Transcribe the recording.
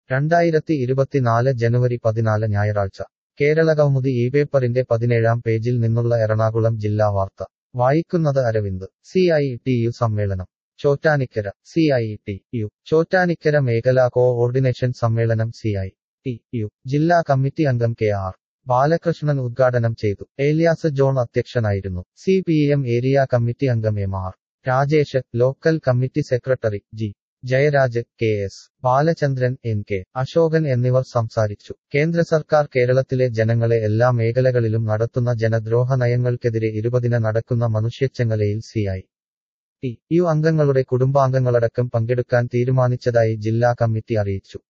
രണ്ടായിരത്തി ഇരുപത്തിനാല് ജനുവരി പതിനാല് ഞായറാഴ്ച കേരളകൗമുദി ഈ പേപ്പറിന്റെ പതിനേഴാം പേജിൽ നിന്നുള്ള എറണാകുളം ജില്ലാ വാർത്ത വായിക്കുന്നത് Aravind C I T U സമ്മേളനം Chottanikkara C I T U Chottanikkara മേഖലാ കോഓർഡിനേഷൻ സമ്മേളനം സി ഐ ടി യു ജില്ലാ കമ്മിറ്റി അംഗം കെ ആർ ബാലകൃഷ്ണൻ ഉദ്ഘാടനം ചെയ്തു ഏലിയാസ് ജോൺ അധ്യക്ഷനായിരുന്നു C P M area committee അംഗം M R Rajesh local committee secretary G Jayaraj K S Balachandran N K Asokan എന്നിവർ സംസാരിച്ചു കേന്ദ്ര സർക്കാർ കേരളത്തിലെ ജനങ്ങളെ എല്ലാ മേഖലകളിലും നടത്തുന്ന ജനദ്രോഹ നയങ്ങൾക്കെതിരെ ഇരുപതിന് നടക്കുന്ന മനുഷ്യച്ചെങ്ങലയിൽ സിഐ ടി യു അംഗങ്ങളുടെ കുടുംബാംഗങ്ങളടക്കം പങ്കെടുക്കാൻ തീരുമാനിച്ചതായി ജില്ലാ കമ്മിറ്റി അറിയിച്ചു